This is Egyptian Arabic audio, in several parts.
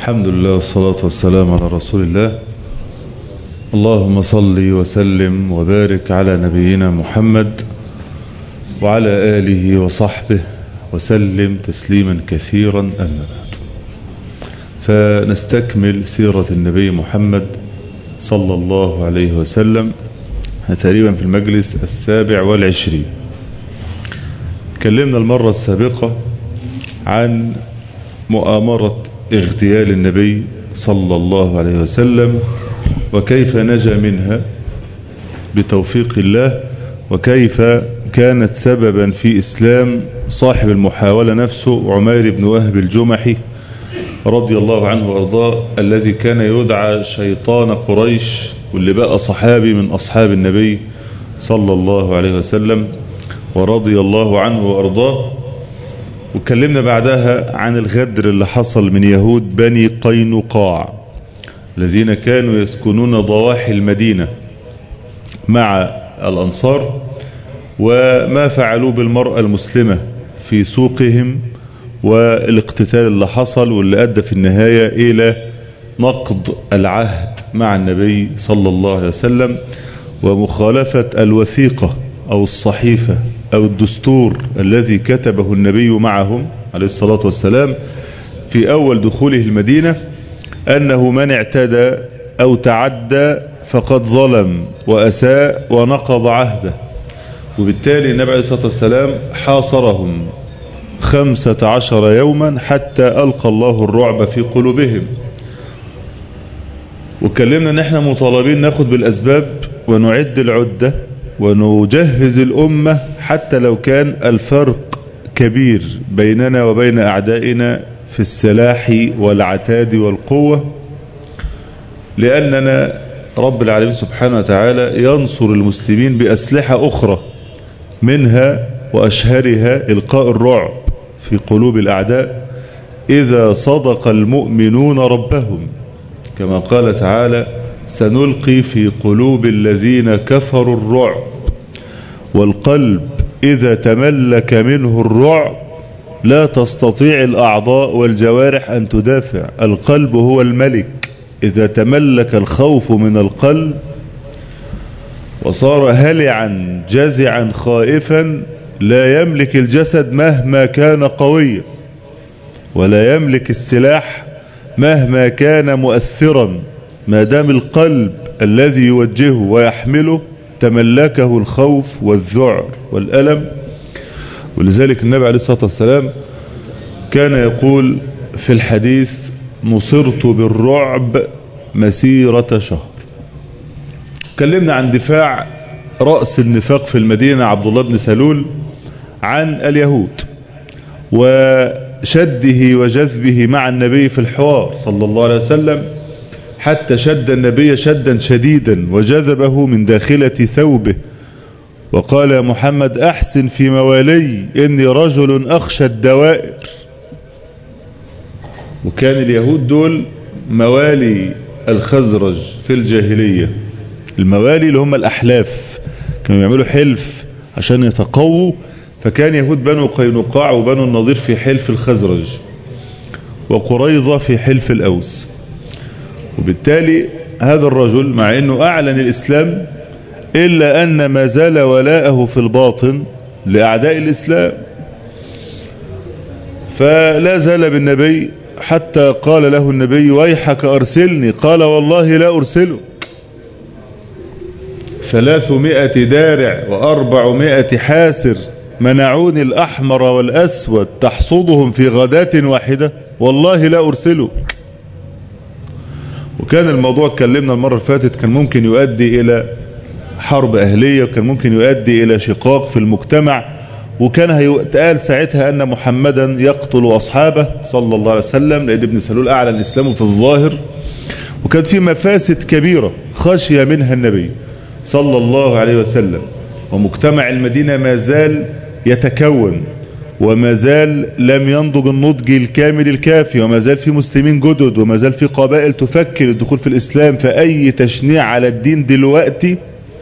الحمد لله والصلاة والسلام على رسول الله اللهم صل وسلم وبارك على نبينا محمد وعلى آله وصحبه وسلم تسليما كثيرا أما بعد فنستكمل سيرة النبي محمد صلى الله عليه وسلم تقريبا في المجلس السابع والعشرين تكلمنا المرة السابقة عن مؤامرة اغتيال النبي صلى الله عليه وسلم وكيف نجا منها بتوفيق الله وكيف كانت سببا في إسلام صاحب المحاولة نفسه عمير بن وهب الجمحي رضي الله عنه وارضاه الذي كان يدعى شيطان قريش واللي بقى صحابي من أصحاب النبي صلى الله عليه وسلم ورضي الله عنه وارضاه وكلمنا بعدها عن الغدر اللي حصل من يهود بني قينقاع الذين كانوا يسكنون ضواحي المدينة مع الأنصار وما فعلوا بالمرأة المسلمة في سوقهم والاقتتال اللي حصل واللي أدى في النهاية إلى نقض العهد مع النبي صلى الله عليه وسلم ومخالفة الوثيقة أو الصحيفة أو الدستور الذي كتبه النبي معهم عليه الصلاة والسلام في أول دخوله المدينة أنه من اعتدى أو تعدى فقد ظلم وأساء ونقض عهده وبالتالي النبي عليه الصلاة والسلام حاصرهم خمسة عشر يوما حتى ألقى الله الرعب في قلوبهم وكلمنا ان احنا مطالبين ناخد بالأسباب ونعد العدة ونجهز الأمة حتى لو كان الفرق كبير بيننا وبين أعدائنا في السلاح والعتاد والقوة لأننا رب العالمين سبحانه وتعالى ينصر المسلمين بأسلحة أخرى منها وأشهرها إلقاء الرعب في قلوب الأعداء إذا صدق المؤمنون ربهم كما قال تعالى سنلقي في قلوب الذين كفروا الرعب والقلب إذا تملك منه الرعب لا تستطيع الأعضاء والجوارح أن تدافع القلب هو الملك إذا تملك الخوف من القلب وصار هلعا جزعا خائفا لا يملك الجسد مهما كان قويا ولا يملك السلاح مهما كان مؤثرا ما دام القلب الذي يوجهه ويحمله تملكه الخوف والذعر والألم ولذلك النبي عليه الصلاة والسلام كان يقول في الحديث نصرت بالرعب مسيرة شهر تكلمنا عن دفاع رأس النفاق في المدينة عبد الله بن سلول عن اليهود وشده وجذبه مع النبي في الحوار صلى الله عليه وسلم حتى شد النبي شدا شديدا وجذبه من داخلة ثوبه وقال يا محمد أحسن في موالي إني رجل أخشى الدوائر وكان اليهود دول موالي الخزرج في الجاهلية الموالي اللي هم الأحلاف كانوا يعملوا حلف عشان يتقووا فكان يهود بنو قينقاع وبنو النضير في حلف الخزرج وقريظة في حلف الأوس وبالتالي هذا الرجل مع أنه أعلن الإسلام إلا أن ما زال ولاءه في الباطن لأعداء الإسلام فلا زال بالنبي حتى قال له النبي ويحك أرسلني قال والله لا أرسلك ثلاثمائة دارع وأربعمائة حاسر منعوني الأحمر والأسود تحصدهم في غداة واحدة والله لا أرسلك وكان الموضوع اتكلمنا المرة اللي فاتت كان ممكن يؤدي إلى حرب أهلية وكان ممكن يؤدي إلى شقاق في المجتمع وكان هيتقال ساعتها أن محمدا يقتل أصحابه صلى الله عليه وسلم لأن ابن سلول أعلن إسلامه في الظاهر وكانت في مفاسد كبيرة خشي منها النبي صلى الله عليه وسلم ومجتمع المدينة ما زال يتكون وما زال لم ينضج النضج الكامل الكافي وما زال في مسلمين جدد وما زال في قبائل تفكر الدخول في الإسلام فأي تشنيع على الدين دلوقتي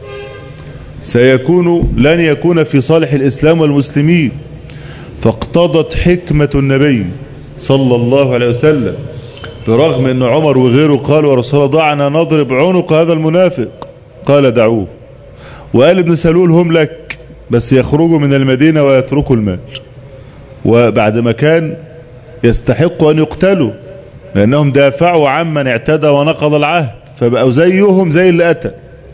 سيكون لن يكون في صالح الإسلام والمسلمين فاقتضت حكمة النبي صلى الله عليه وسلم برغم أن عمر وغيره قالوا يا رسول الله ضعنا نضرب عنق هذا المنافق قال دعوه وقال ابن سلول هم لك بس يخرجوا من المدينة ويتركوا المال وبعد ما كان يستحق أن يقتلوا لأنهم دافعوا عمن اعتدى ونقض العهد فبقوا زيهم زي اللي أتى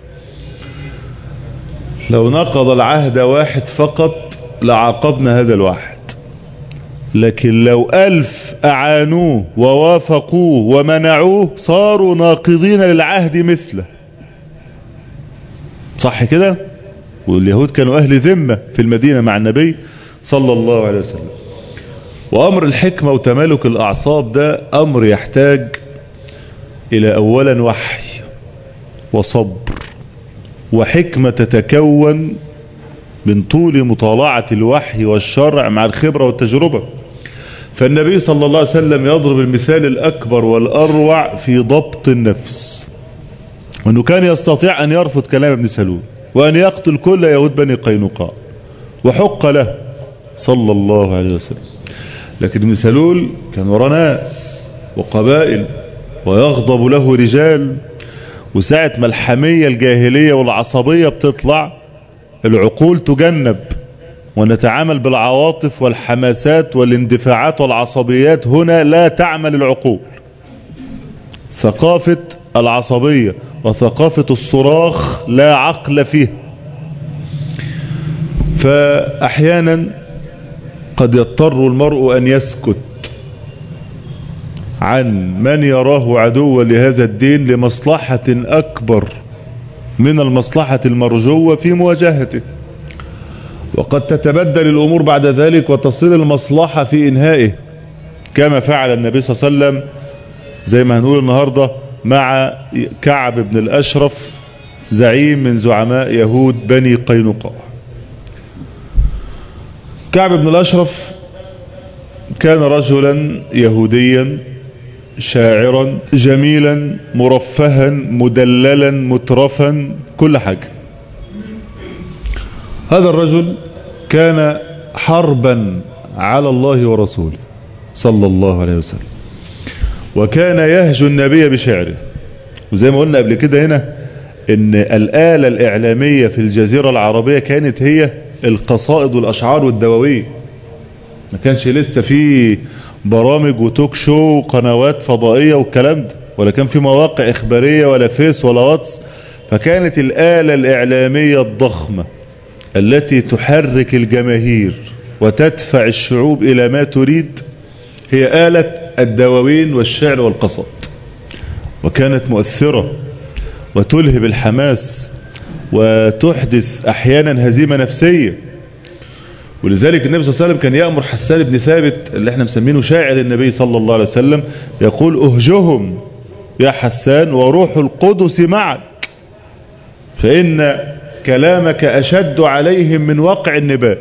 لو نقض العهد واحد فقط لعاقبنا هذا الواحد لكن لو ألف أعانوه ووافقوه ومنعوه صاروا ناقضين للعهد مثله صح كده واليهود كانوا أهل ذمة في المدينة مع النبي صلى الله عليه وسلم وأمر الحكمة وتمالك الأعصاب ده أمر يحتاج إلى أولا وحي وصبر وحكمة تتكون من طول مطالعة الوحي والشرع مع الخبرة والتجربة فالنبي صلى الله عليه وسلم يضرب المثال الأكبر والأروع في ضبط النفس وأنه كان يستطيع أن يرفض كلام ابن سلول وأن يقتل كل يهود بني قينقاع وحق له صلى الله عليه وسلم لكن ابن سلول كان وراه ناس وقبائل ويغضب له رجال وساعة ما الحمية الجاهلية والعصبية بتطلع العقول تجنب ونتعامل بالعواطف والحماسات والاندفاعات والعصبيات هنا لا تعمل العقول ثقافة العصبية وثقافة الصراخ لا عقل فيه فأحيانا قد يضطر المرء أن يسكت عن من يراه عدوا لهذا الدين لمصلحة أكبر من المصلحة المرجوة في مواجهته وقد تتبدل الأمور بعد ذلك وتصير المصلحة في إنهائه كما فعل النبي صلى الله عليه وسلم زي ما هنقول النهاردة مع كعب بن الأشرف زعيم من زعماء يهود بني قينقاع كعب بن الأشرف كان رجلا يهوديا شاعرا جميلا مرفها مدللا مترفا كل حاجة هذا الرجل كان حربا على الله ورسوله صلى الله عليه وسلم وكان يهجو النبي بشعره وزي ما قلنا قبل كده هنا ان الآلة الإعلامية في الجزيرة العربية كانت هي القصائد والأشعار والدواوين ما كانش لسه في برامج وتوك شو وقنوات فضائية والكلام ده ولا كان في مواقع إخبارية ولا فيس ولا واتس فكانت الآلة الإعلامية الضخمة التي تحرك الجماهير وتدفع الشعوب إلى ما تريد هي آلة الدواوين والشعر والقصائد وكانت مؤثرة وتلهب الحماس وتحدث أحيانا هزيمة نفسية ولذلك النبي صلى الله عليه وسلم كان يأمر حسان بن ثابت اللي احنا مسمينه شاعر النبي صلى الله عليه وسلم يقول اهجهم يا حسان وروح القدس معك فإن كلامك أشد عليهم من وقع النبال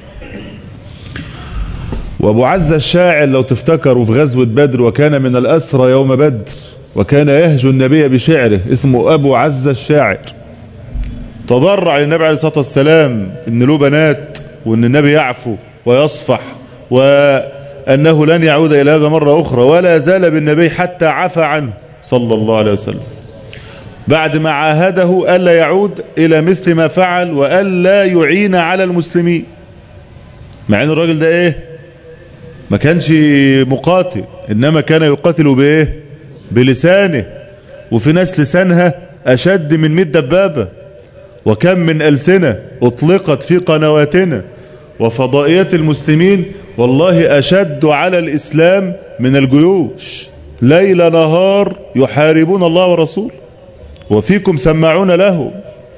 وابو عزة الشاعر لو تفتكروا في غزوة بدر وكان من الأسرى يوم بدر وكان يهجو النبي بشعره اسمه أبو عزة الشاعر تضرع للنبي عليه الصلاة والسلام ان له بنات وان النبي يعفو ويصفح وأنه لن يعود إلى هذا مرة أخرى ولا زال بالنبي حتى عفى عنه صلى الله عليه وسلم بعد ما عاهده ألا يعود إلى مثل ما فعل وألا يعين على المسلمين مع أن الراجل ده إيه ما كانش مقاتل إنما كان يقاتل بإيه بلسانه وفي ناس لسانها أشد من مئة دبابة وكم من ألسنة أطلقت في قنواتنا وفضائيات المسلمين والله أشد على الإسلام من الجيوش ليل نهار يحاربون الله ورسوله وفيكم سماعون لهم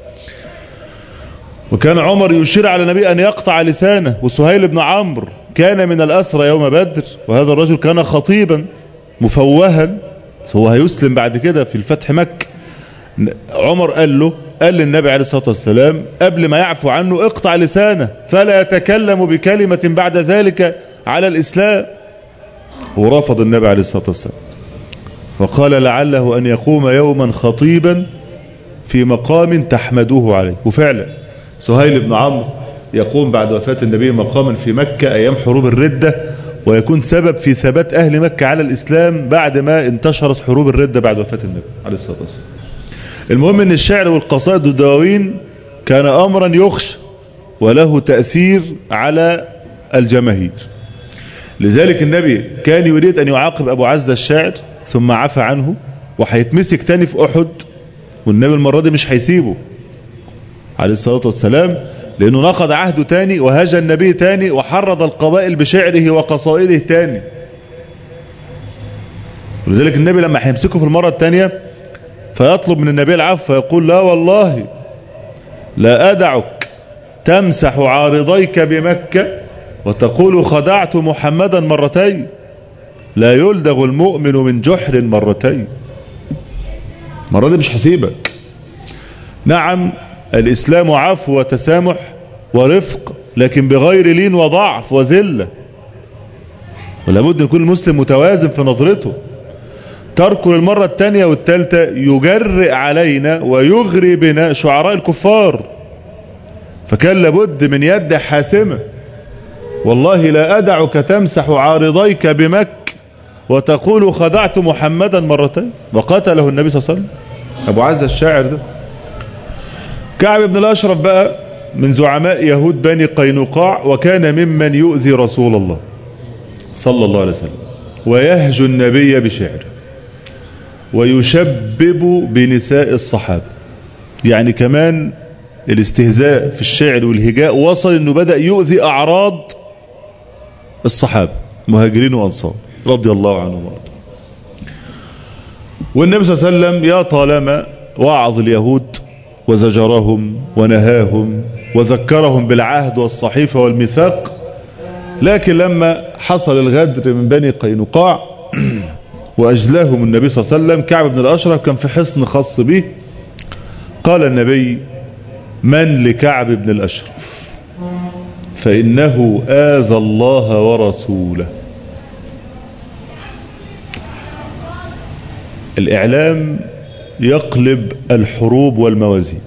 وكان عمر يشير على النبي أن يقطع لسانه وسهيل بن عمرو كان من الأسرى يوم بدر وهذا الرجل كان خطيبا مفوها هو هيسلم بعد كده في الفتح مكة عمر قال له قال للنبي عليه الصلاة والسلام قبل ما يعفو عنه اقطع لسانه فلا يتكلم بكلمة بعد ذلك على الإسلام ورفض النبي عليه الصلاة والسلام وقال لعله أن يقوم يوما خطيبا في مقام تحمدوه عليه وفعلا سهيل بن عمرو يقوم بعد وفاة النبي مقاما في مكة أيام حروب الردة ويكون سبب في ثبات أهل مكة على الإسلام بعد ما انتشرت حروب الردة بعد وفاة النبي عليه الصلاة والسلام المهم أن الشعر والقصائد والدواوين كان أمرا يخشى وله تأثير على الجماهير لذلك النبي كان يريد أن يعاقب أبو عزة الشاعر ثم عفى عنه وهيتمسك تاني في أحد والنبي المرة دي مش هيسيبه عليه الصلاة والسلام لأنه نقض عهده تاني وهجى النبي تاني وحرض القبائل بشعره وقصائده تاني ولذلك النبي لما هيمسكه في المرة التانية فيطلب من النبي العفو فيقول لا والله لا أدعك تمسح عارضيك بمكة وتقول خدعت محمدا مرتين لا يلدغ المؤمن من جحر مرتين مرة دي مش هسيبك نعم الإسلام عفو وتسامح ورفق لكن بغير لين وضعف وذلة ولابد يكون المسلم متوازن في نظرته تركه للمرة الثانية والثالثة يجرئ علينا ويغري بنا شعراء الكفار فكان لابد من يد حاسمة والله لا أدعك تمسح عارضيك بمك وتقول خدعت محمدا مرتين وقتله النبي صلى الله عليه وسلم أبو عز الشاعر ده كعب بن الأشرف بقى من زعماء يهود بني قينقاع وكان ممن يؤذي رسول الله صلى الله عليه وسلم ويهجو النبي بشعره ويشبب بنساء الصحابة يعني كمان الاستهزاء في الشعر والهجاء وصل انه بدأ يؤذي اعراض الصحابة مهاجرين وانصار رضي الله عنهم وارضاهم والنبي صلى الله عليه وسلم يا طالما وعظ اليهود وزجرهم ونهاهم وذكرهم بالعهد والصحيفة والميثاق لكن لما حصل الغدر من بني قينقاع وأجلاهم النبي صلى الله عليه وسلم كعب بن الأشرف كان في حصن خاص به قال النبي من لكعب بن الأشرف فإنه آذى الله ورسوله الإعلام يقلب الحروب والموازين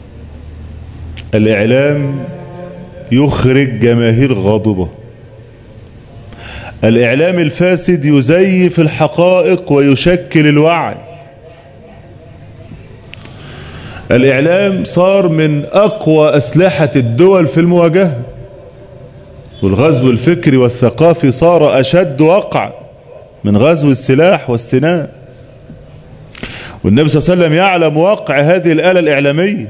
الإعلام يخرج جماهير غاضبة الإعلام الفاسد يزيف الحقائق ويشكل الوعي الإعلام صار من أقوى أسلحة الدول في المواجهة والغزو الفكري والثقافي صار أشد وقع من غزو السلاح والسنان والنبي صلى الله عليه وسلم يعلم واقع هذه الآلة الإعلامية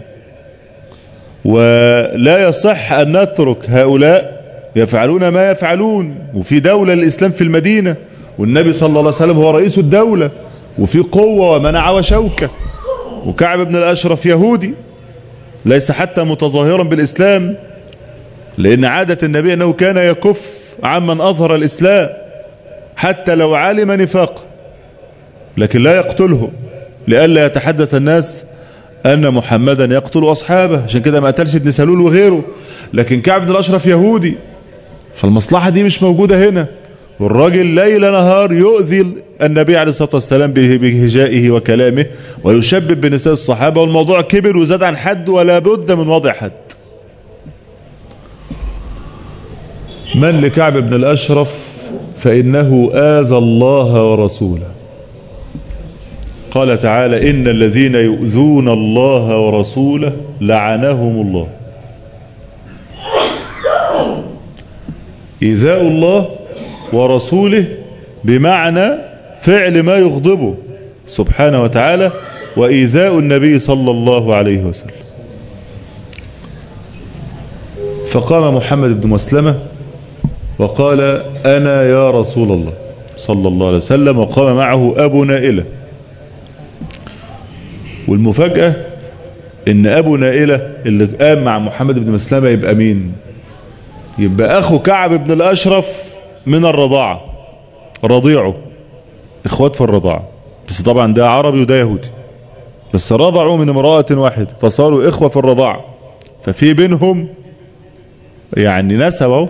ولا يصح أن نترك هؤلاء يفعلون ما يفعلون وفي دولة الإسلام في المدينة والنبي صلى الله عليه وسلم هو رئيس الدولة وفي قوة ومنع وشوكة وكعب بن الأشرف يهودي ليس حتى متظاهرا بالإسلام لأن عادة النبي أنه كان يكف عمن أظهر الإسلام حتى لو علم نفاقه لكن لا يقتله لئلا يتحدث الناس أن محمدا يقتل أصحابه عشان كده ما قتلش ابن سلول وغيره لكن كعب بن الأشرف يهودي فالمصلحة دي مش موجودة هنا والراجل ليل نهار يؤذي النبي عليه الصلاة والسلام بهجائه وكلامه ويشبب بنساء الصحابة والموضوع كبر وزاد عن حد ولا بد من وضع حد من لكعب بن الأشرف فإنه آذى الله ورسوله قال تعالى إن الذين يؤذون الله ورسوله لعنهم الله إيذاء الله ورسوله بمعنى فعل ما يغضبه سبحانه وتعالى وإيذاء النبي صلى الله عليه وسلم فقام محمد بن مسلمة وقال أنا يا رسول الله صلى الله عليه وسلم وقام معه أبو نائلة والمفاجأة ان أبو نائلة اللي قام مع محمد بن مسلمة يبقى مين يبقى أخو كعب بن الأشرف من الرضاعة رضيعه اخوات في الرضاعة بس طبعا ده عربي وده يهودي بس رضعوا من امرأة واحدة فصاروا إخوة في الرضاعة ففي بينهم يعني نسبه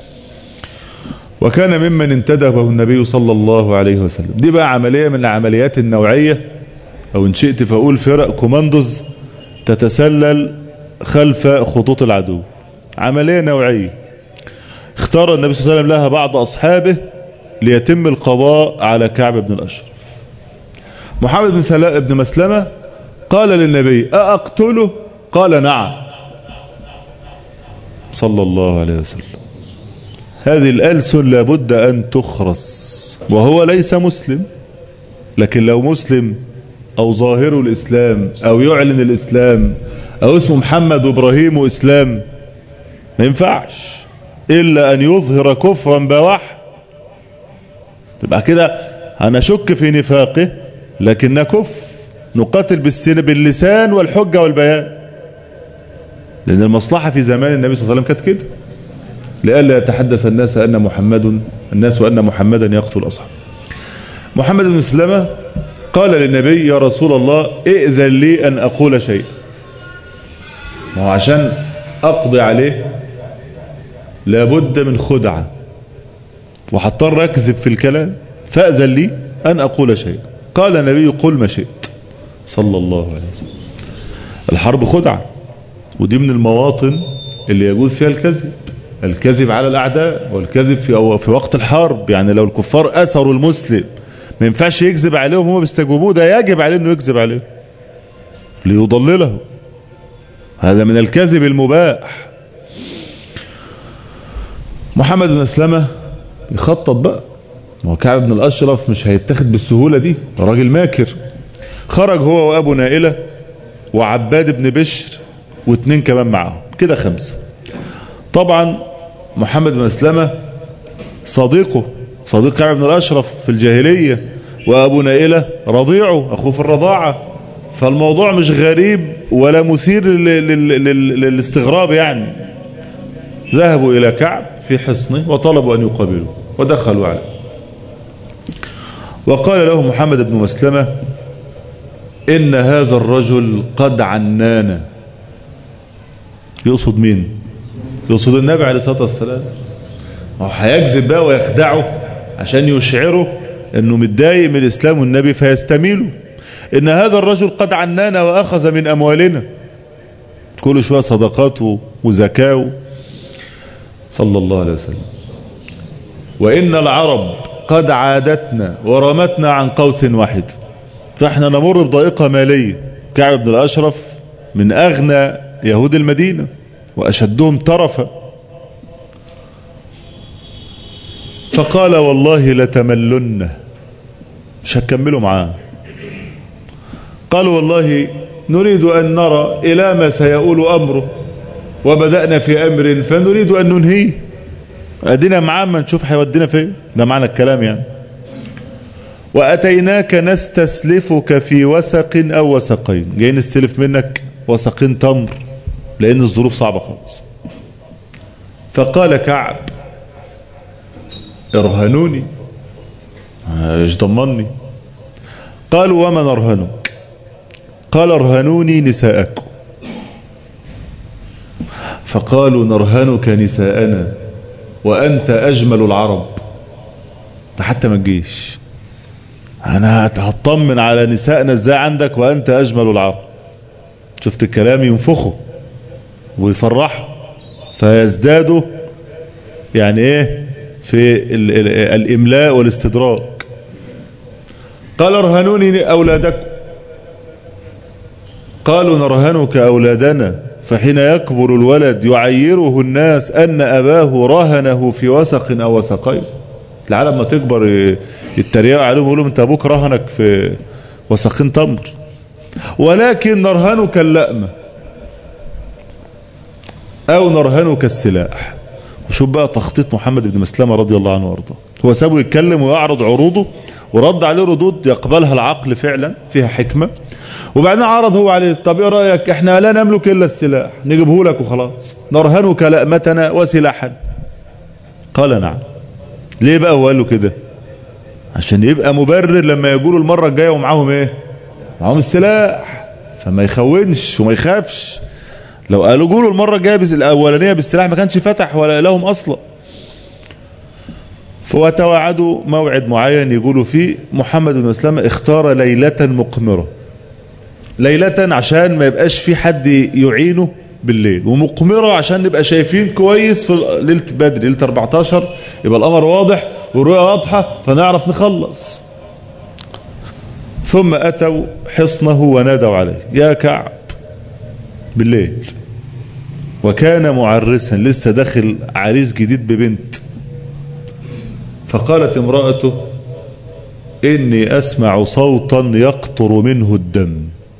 وكان ممن انتدبه النبي صلى الله عليه وسلم دي بقى عملية من العمليات النوعية او ان شئت فاقول فرق كوماندوز تتسلل خلف خطوط العدو عملية نوعية اختار النبي صلى الله عليه وسلم لها بعض أصحابه ليتم القضاء على كعب بن الأشرف محمد بن, سلا... بن مسلمة قال للنبي أأقتله قال نعم صلى الله عليه وسلم هذه الألسن لابد أن تخرس وهو ليس مسلم لكن لو مسلم أو ظاهر الإسلام أو يعلن الإسلام أو اسمه محمد وإبراهيم وإسلام ما ينفعش إلا أن يظهر كفرا بواح تبقى كده هنشك في نفاقه لكن نكف نقاتل بالسن باللسان والحجة والبيان لأن المصلحة في زمان النبي صلى الله عليه وسلم كانت كده لئلا يتحدث الناس أن محمد الناس وأن محمدا يقتل أصحابه محمد بن سلمة قال للنبي يا رسول الله ائذن لي أن أقول شيء ما هو عشان أقضي عليه لابد من خدعة وحضطر أكذب في الكلام فأذن لي أن أقول شيء قال النبي قل ما شئت صلى الله عليه وسلم الحرب خدعة ودي من المواطن اللي يجوز فيها الكذب الكذب على الأعداء والكذب في, في وقت الحرب يعني لو الكفار أسروا المسلم ما ينفعش يكذب عليهم هم بيستجوبوه ده يجب عليه انه يكذب عليهم ليضلله هذا من الكذب المباح محمد بن اسلمه يخطط بقى ما هو كعب بن الاشرف مش هيتاخد بالسهوله دي راجل ماكر خرج هو وابو نائله وعباد بن بشر واثنين كمان معاهم كده خمسه طبعا محمد بن اسلمه صديقه صديق كعب بن الاشرف في الجاهليه وابو نائله رضيعه اخوه في الرضاعه فالموضوع مش غريب ولا مثير للاستغراب يعني ذهبوا الى كعب في حصنه وطلبوا ان يقابلوا ودخلوا عليه وقال له محمد بن مسلمة إن هذا الرجل قد عنانا يقصد مين يقصد النبي عليه الصلاة والسلام هو هيكذب بقى ويخدعه عشان يشعره انه متضايق من الاسلام والنبي فيستميله ان هذا الرجل قد عنانا واخذ من اموالنا كل شوية صدقات وزكاة صلى الله عليه وسلم وإن العرب قد عادتنا ورمتنا عن قوس واحد فاحنا نمر بضائقة مالية كعب بن الأشرف من أغنى يهود المدينة وأشدهم طرفا فقال والله لتملن مش هكملوا معاه قالوا والله نريد أن نرى إلى ما سيؤول أمره وبدأنا في أمر فنريد أن ننهيه أدينا معاه ما نشوف هيودينا فين ده معنى الكلام يعني وأتيناك نستسلفك في وسق أو وسقين جاي نستلف منك وسقين تمر لأن الظروف صعبة خالص فقال كعب ارهنوني ايش ضمني قالوا ومن ارهنك قال ارهنوني نساءكم فقالوا نرهنك نساءنا وأنت أجمل العرب ده حتى ما تجيش أنا هطمن على نسائنا إزاي عندك وأنت أجمل العرب شفت الكلام ينفخه ويفرحه فيزدادوا يعني إيه في الإملاء والاستدراك قال ارهنوني أولادكم قالوا نرهنك أولادنا فحين يكبر الولد يعيره الناس أن أباه رهنه في وسق أو وسقين العالم ما تكبر يتريقوا عليهم يقولوا انت أبوك رهنك في وسقين تمر ولكن نرهنك اللأمة أو نرهنك السلاح وشوف بقى تخطيط محمد بن مسلمة رضي الله عنه وارضاه هو سابه يتكلم ويعرض عروضه ورد عليه ردود يقبلها العقل فعلا فيها حكمة وبعدين عرض هو عليه طب ايه رايك احنا لا نملك الا السلاح نجيبه لك وخلاص نرهنك لأمتنا وسلاحا قال نعم ليه بقى هو قال له كده عشان يبقى مبرر لما يقولوا المرة الجاية ومعاهم ايه معاهم السلاح فما يخونش وما يخافش لو قالوا قولوا المرة الجاية الأولانية بالسلاح ما كانش فتح ولا لهم أصلا وتواعدوا موعد معين يقولوا فيه محمد بن مسلمة اختار ليلة مقمرة ليلة عشان ما يبقاش في حد يعينه بالليل ومقمرة عشان نبقى شايفين كويس في ليلة بدر ليلة 14 يبقى القمر واضح والرؤية واضحة فنعرف نخلص ثم أتوا حصنه ونادوا عليه يا كعب بالليل وكان معرسا لسه داخل عريس جديد ببنت فقالت امرأته إني أسمع صوتا يقطر منه الدم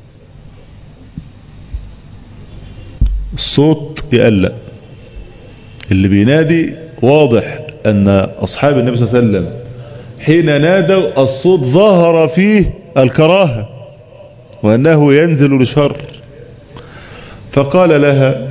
الصوت يقلق اللي بينادي واضح أن أصحاب النبي صلى الله عليه وسلم حين نادوا الصوت ظهر فيه الكراهة وأنه ينزل لشر فقال لها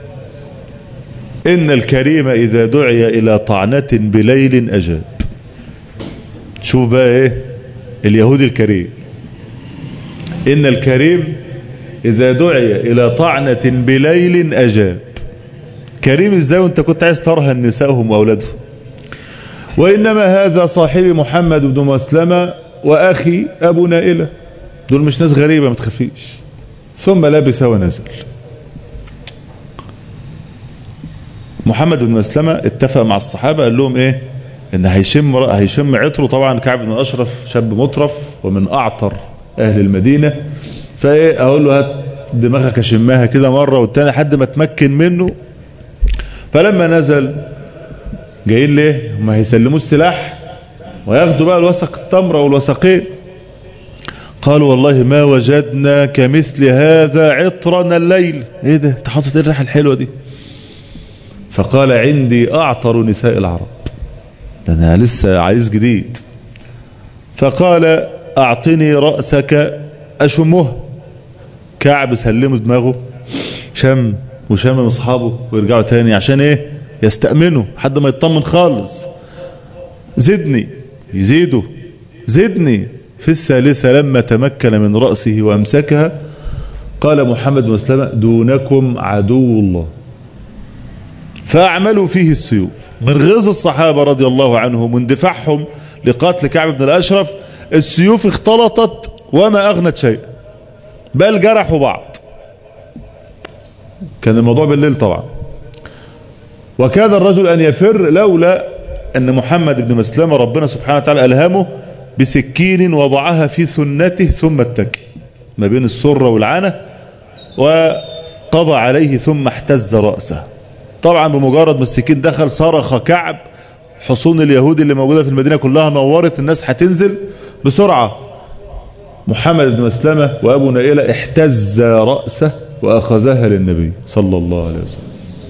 إن الكريم إذا دعي إلى طعنة بليل أجاب شوف بقى إيه اليهودي الكريم إن الكريم إذا دعي إلى طعنة بليل أجاب كريم إزاي وانت كنت عايز ترهن نسائهم وأولادهم وإنما هذا صاحبي محمد بن مسلمة وأخي أبو نائلة دول مش ناس غريبة ما تخافيش ثم لبس ونزل محمد بن مسلمة اتفق مع الصحابة قال لهم ايه ان هيشم هيشم عطره طبعا كعب بن اشرف شاب مطرف ومن اعطر اهل المدينة فايه اقول له هات دماغك اشمها كده مرة والتاني حد ما اتمكن منه فلما نزل جايين ليه هم هيسلموا السلاح وياخدوا بقى الوسق التمرة والوسقين قالوا والله ما وجدنا كمثل هذا عطرنا الليل ايه ده انت حاطط ايه الريحه الحلوه دي فقال عندي اعطر نساء العرب ده انا لسه عايز جديد فقال اعطني رأسك اشمه كعب سلمه دماغه شم وشم من اصحابه ويرجعوا تاني عشان ايه يستأمنوا حد ما يطمن خالص زدني يزيدوا زدني في الثالثة لما تمكن من رأسه وأمسكها قال محمد مسلمة دونكم عدو الله فأعملوا فيه السيوف من غيظ الصحابة رضي الله عنهم واندفاعهم لقتل كعب بن الأشرف السيوف اختلطت وما أغنت شيئا بل جرحوا بعض كان الموضوع بالليل طبعا وكاد الرجل أن يفر لولا أن محمد بن مسلمة ربنا سبحانه وتعالى ألهمه بسكين وضعها في ثنته ثم اتكى ما بين السرة والعانة وقضى عليه ثم احتز رأسه طبعا بمجرد ما السكين دخل صرخ كعب حصون اليهود اللي موجودة في المدينة كلها نورت الناس هتنزل بسرعة محمد بن مسلمة وأبو نائلة احتز رأسه وأخذها للنبي صلى الله عليه وسلم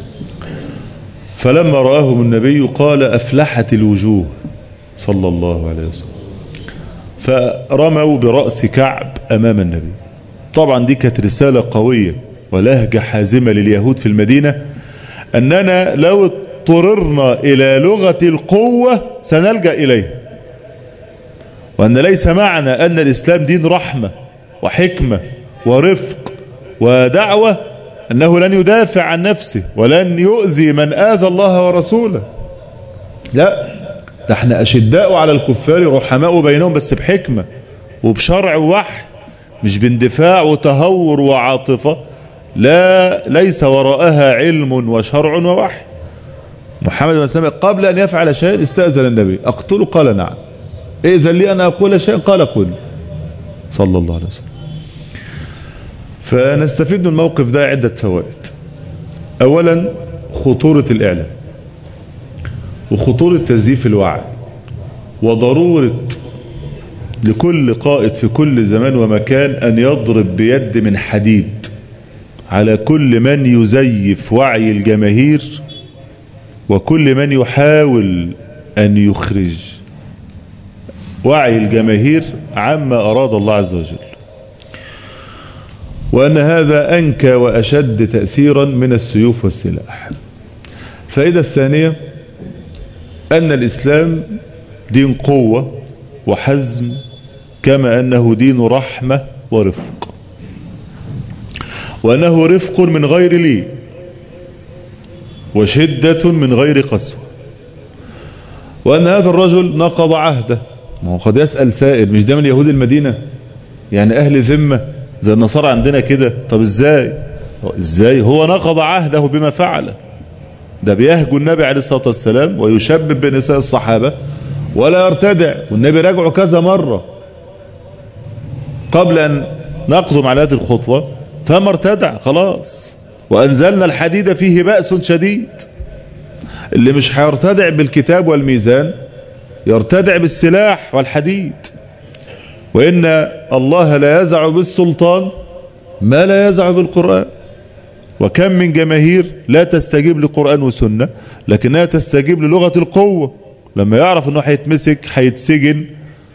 فلما رآهم النبي قال أفلحت الوجوه صلى الله عليه وسلم فرموا برأس كعب أمام النبي طبعا دي كانت رسالة قوية ولهجة حازمة لليهود في المدينة أننا لو اضطررنا إلى لغة القوة سنلجأ إليها وأن ليس معنى أن الإسلام دين رحمة وحكمة ورفق ودعوة أنه لن يدافع عن نفسه ولن يؤذي من آذى الله ورسوله لا ده احنا أشداء على الكفار رحماء بينهم بس بحكمة وبشرع ووحي مش باندفاع وتهور وعاطفة لا ليس وراءها علم وشرع ووحي محمد بن سلمة قبل أن يفعل شيء استأذن النبي أقتله قال نعم إذن لي أن أقول شيء قال قل صلى الله عليه وسلم فنستفيد من الموقف ده عدة فوائد أولا خطورة الإعلام وخطورة تزييف الوعي وضرورة لكل قائد في كل زمان ومكان أن يضرب بيد من حديد على كل من يزيف وعي الجماهير وكل من يحاول أن يخرج وعي الجماهير عما أراد الله عز وجل وأن هذا أنكى وأشد تأثيرا من السيوف والسلاح فإذا الثانية أن الإسلام دين قوة وحزم كما أنه دين رحمة ورفق وأنه رفق من غير لي وشدة من غير قسوة وأن هذا الرجل نقض عهده ما هو قد يسأل سائل مش ده من يهود المدينة يعني أهل ذمة زي النصارى عندنا كده طب ازاي ازاي هو نقض عهده بما فعل ده بيهجو النبي عليه الصلاة والسلام ويشبب بنساء الصحابة ولا يرتدع والنبي راجعه كذا مرة قبل أن نقدم على هذه الخطوة فما ارتدع خلاص وأنزلنا الحديد فيه بأس شديد اللي مش هيرتدع بالكتاب والميزان يرتدع بالسلاح والحديد وإن الله لا يزع بالسلطان ما لا يزع بالقرآن وكم من جماهير لا تستجيب لقرآن وسنة لكنها تستجيب للغة القوة لما يعرف انه هيتمسك هيتسجن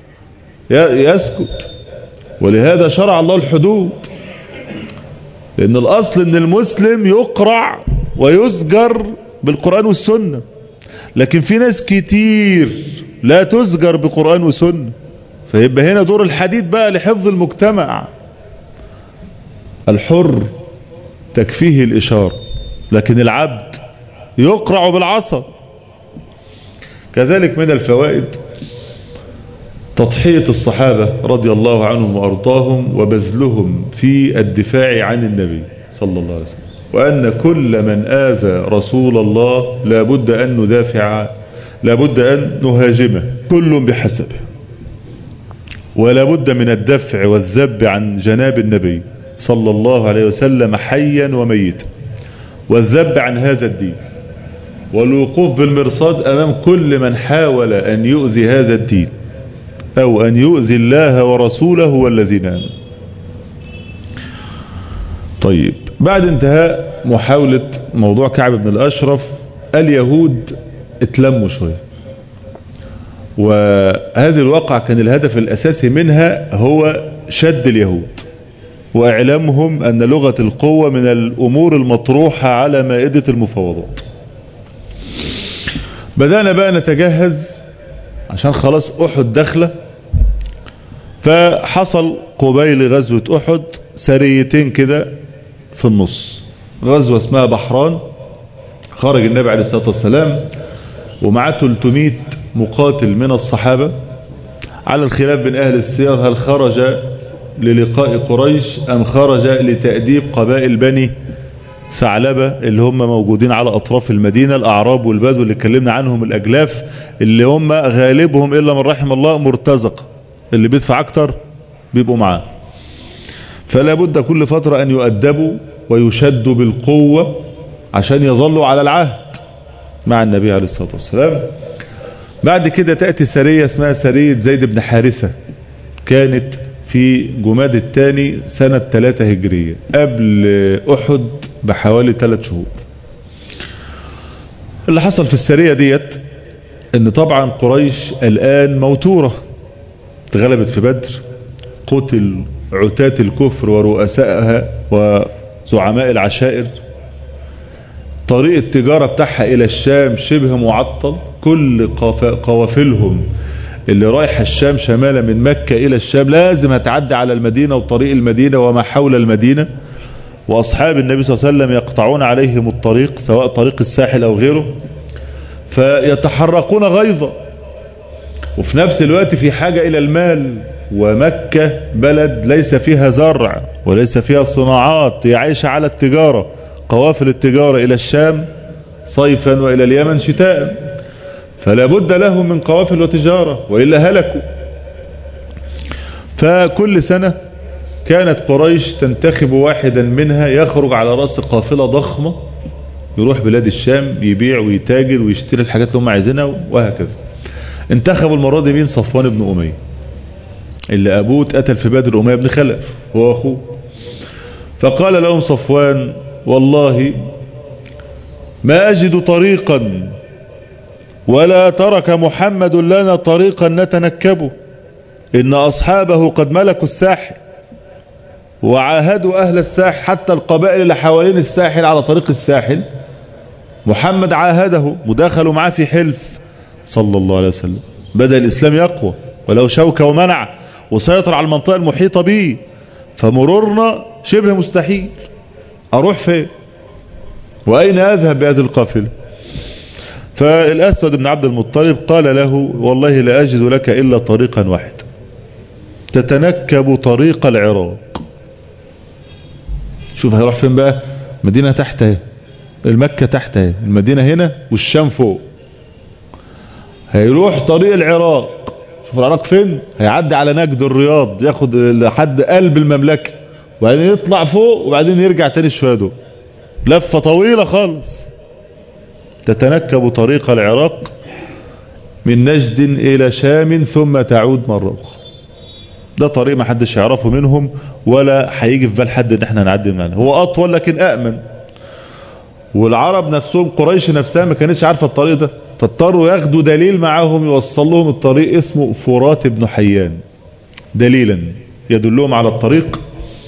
يسكت ولهذا شرع الله الحدود لان الاصل ان المسلم يقرع ويزجر بالقرآن والسنة لكن في ناس كتير لا تزجر بقرآن وسنة فيبقى هنا دور الحديد بقى لحفظ المجتمع الحر تكفيه الإشارة لكن العبد يقرع بالعصا كذلك من الفوائد تضحية الصحابة رضي الله عنهم وأرضاهم وبذلهم في الدفاع عن النبي صلى الله عليه وسلم وأن كل من آذى رسول الله لابد أن ندافع لابد أن نهاجمه كل بحسبه ولا بد من الدفع والذب عن جناب النبي صلى الله عليه وسلم حيا وميتا والذب عن هذا الدين والوقوف بالمرصاد أمام كل من حاول أن يؤذي هذا الدين أو أن يؤذي الله ورسوله والذين آمنوا طيب بعد انتهاء محاولة موضوع كعب بن الأشرف اليهود اتلموا شوية وهذه الواقع كان الهدف الأساسي منها هو شد اليهود وإعلامهم أن لغة القوة من الأمور المطروحة على مائدة المفاوضات بدأنا بقى نتجهز عشان خلاص أحد داخله فحصل قبيل غزوة أحد سريتين كده في النص غزوة اسمها بحران خرج النبي عليه الصلاة والسلام ومعاه 300 مقاتل من الصحابة على الخلاف بين أهل السير هل خرج للقاء قريش أم خرج لتأديب قبائل بني ثعلبة اللي هم موجودين على أطراف المدينة الأعراب والبدو اللي اتكلمنا عنهم الأجلاف اللي هم غالبهم إلا من رحم الله مرتزق اللي بيدفع أكتر بيبقوا معاه فلا بد كل فترة أن يؤدبوا ويشدوا بالقوة عشان يظلوا على العهد مع النبي عليه الصلاة والسلام بعد كده تأتي سرية اسمها سرية زيد بن حارثة كانت في جماد الثاني سنة 3 هجرية قبل أحد بحوالي 3 شهور اللي حصل في السرية ديت ان طبعا قريش الآن موتورة اتغلبت في بدر قتل عتاة الكفر ورؤسائها وزعماء العشائر طريق التجارة بتاعها إلى الشام شبه معطل كل قوافلهم اللي رايحة الشام شمالا من مكة إلى الشام لازم هتعدي على المدينة وطريق المدينة وما حول المدينة وأصحاب النبي صلى الله عليه وسلم يقطعون عليهم الطريق سواء طريق الساحل أو غيره فيتحرقون غيظا وفي نفس الوقت في حاجة إلى المال ومكة بلد ليس فيها زرع وليس فيها صناعات هي عايشة على التجارة قوافل التجارة إلى الشام صيفا وإلى اليمن شتاء فلا بد لهم من قوافل وتجارة وإلا هلكوا فكل سنة كانت قريش تنتخب واحدا منها يخرج على رأس قافلة ضخمة يروح بلاد الشام يبيع ويتاجر ويشتري الحاجات اللي هم عايزينها وهكذا انتخبوا المرة دي مين صفوان بن أمية اللي أبوه اتقتل في بدر أمية بن خلف هو أخوه فقال لهم صفوان والله ما أجد طريقا ولا ترك محمد لنا طريقا نتنكبه إن أصحابه قد ملكوا الساحل وعاهدوا أهل الساحل حتى القبائل اللي حوالين الساحل على طريق الساحل محمد عاهده ودخلوا معاه في حلف صلى الله عليه وسلم بدأ الإسلام يقوى ولو شوكة ومنع وسيطر على المنطقة المحيطة به فمرورنا شبه مستحيل أروح فين وأين أذهب بهذه القافلة فالأسود بن عبد المطلب قال له والله لا أجد لك إلا طريقا واحدا تتنكب طريق العراق شوف هيروح فين بقى المدينة تحت اهي المكة تحت اهي المدينة هنا والشام فوق هيروح طريق العراق شوف العراق فين هيعدي على نجد الرياض ياخد لحد قلب المملكة وبعدين يطلع فوق وبعدين يرجع تاني شوية دول لفة طويلة خالص تتنكب طريق العراق من نجد إلى شام ثم تعود مرة أخرى ده طريق ما حدش يعرفه منهم ولا هيجي في بال حد ان احنا نعدي من عنه هو أطول لكن أأمن والعرب نفسهم قريش نفسها ما كانتش عارفة الطريق ده فاضطروا ياخدوا دليل معاهم يوصل لهم الطريق اسمه فرات بن حيان دليلا يدلهم على الطريق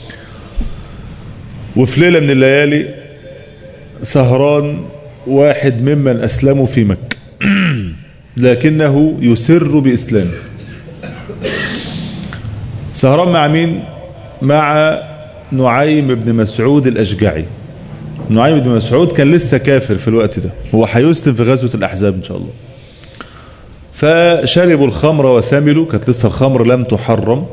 وفي ليلة من الليالي سهران واحد ممن أسلموا في مكة لكنه يسر بإسلامه سهران مع مين مع نعيم بن مسعود الأشجعي نعيم بن مسعود كان لسه كافر في الوقت ده هو هيسلم في غزوة الأحزاب إن شاء الله فشربوا الخمر وثملوا كانت لسه الخمر لم تحرم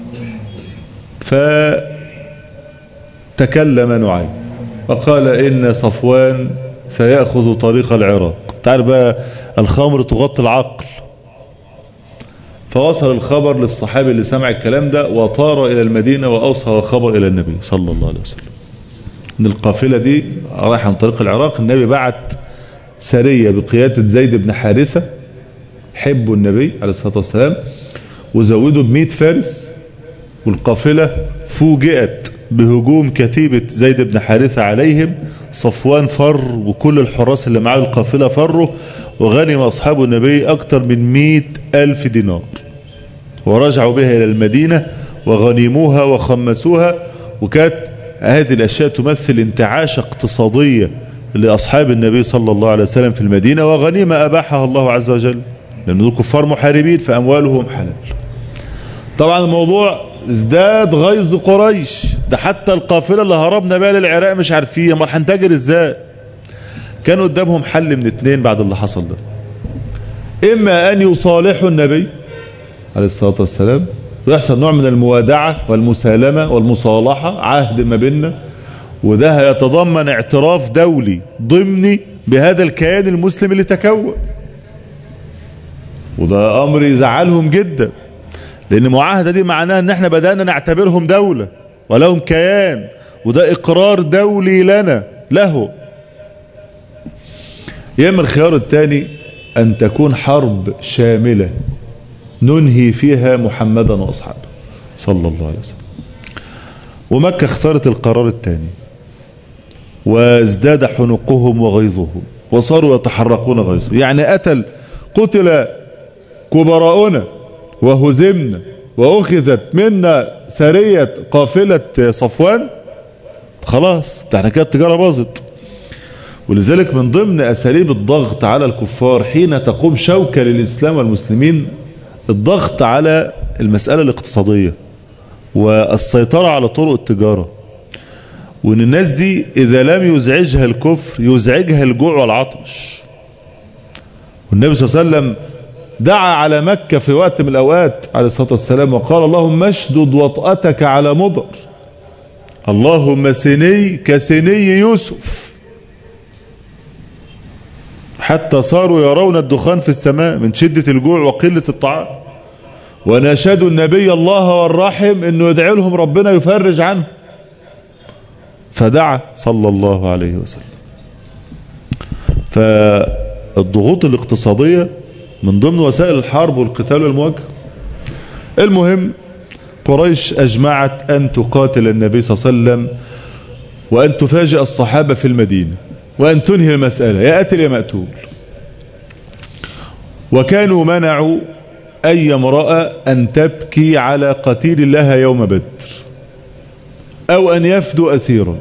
فتكلم نعيم وقال إن صفوان سيأخذ طريق العراق تعرف بقى الخمر تغطي العقل فوصل الخبر للصحابي اللي سمع الكلام ده وطار إلى المدينة وأوصل الخبر إلى النبي صلى الله عليه وسلم ان القافلة دي رايحة عن طريق العراق النبي بعت سرية بقيادة زيد بن حارثة حبوا النبي عليه الصلاة والسلام وزودوا بمئة فارس والقافلة فوجئت بهجوم كتيبة زيد بن حارثة عليهم صفوان فر وكل الحراس اللي معاه القافلة فروا وغنم أصحاب النبي أكثر من مئة ألف دينار ورجعوا بها إلى المدينة وغنموها وخمسوها وكانت هذه الأشياء تمثل انتعاشة اقتصادية لأصحاب النبي صلى الله عليه وسلم في المدينة وغنيمة أباحها الله عز وجل لأن دول كفار محاربين فأموالهم حلال طبعا الموضوع ازداد غيظ قريش ده حتى القافلة اللي هربنا بها للعراق مش عارفين امال هنتاجر ازاي كان قدامهم حل من اتنين بعد اللي حصل ده اما ان يصالحوا النبي عليه الصلاة والسلام ويحصل نوع من الموادعة والمسالمة والمصالحة عهد ما بيننا وده هيتضمن اعتراف دولي ضمني بهذا الكيان المسلم اللي تكون وده امر يزعلهم جدا لان المعاهدة دي معناها ان احنا بدأنا نعتبرهم دولة ولهم كيان وده اقرار دولي لنا له يا اما الخيار الثاني ان تكون حرب شاملة ننهي فيها محمدا واصحابه صلى الله عليه وسلم ومكة اختارت القرار الثاني وازداد حنقهم وغيظهم وصاروا يتحرقون غيظه يعني قتل قتل كبراؤنا وهزمنا وأخذت منا سرية قافلة صفوان خلاص احنا كده التجارة باظت ولذلك من ضمن أساليب الضغط على الكفار حين تقوم شوكة للإسلام والمسلمين الضغط على المسألة الاقتصادية والسيطرة على طرق التجارة وان الناس دي اذا لم يزعجها الكفر يزعجها الجوع والعطش والنبي صلى الله عليه وسلم دعا على مكة في وقت من الأوقات عليه الصلاة والسلام وقال اللهم اشدد وطأتك على مضر اللهم سني كسني يوسف حتى صاروا يرون الدخان في السماء من شدة الجوع وقلة الطعام وناشدوا النبي الله والرحم انه يدعي لهم ربنا يفرج عنه فدعا صلى الله عليه وسلم فالضغوط الاقتصادية من ضمن وسائل الحرب والقتال والمواجهة المهم قريش أجمعت أن تقاتل النبي صلى الله عليه وسلم وأن تفاجئ الصحابة في المدينة وأن تنهي المسألة يا قتل يا مقتول وكانوا منعوا أي امرأة أن تبكي على قتيل لها يوم بدر أو أن يفدوا أسيرا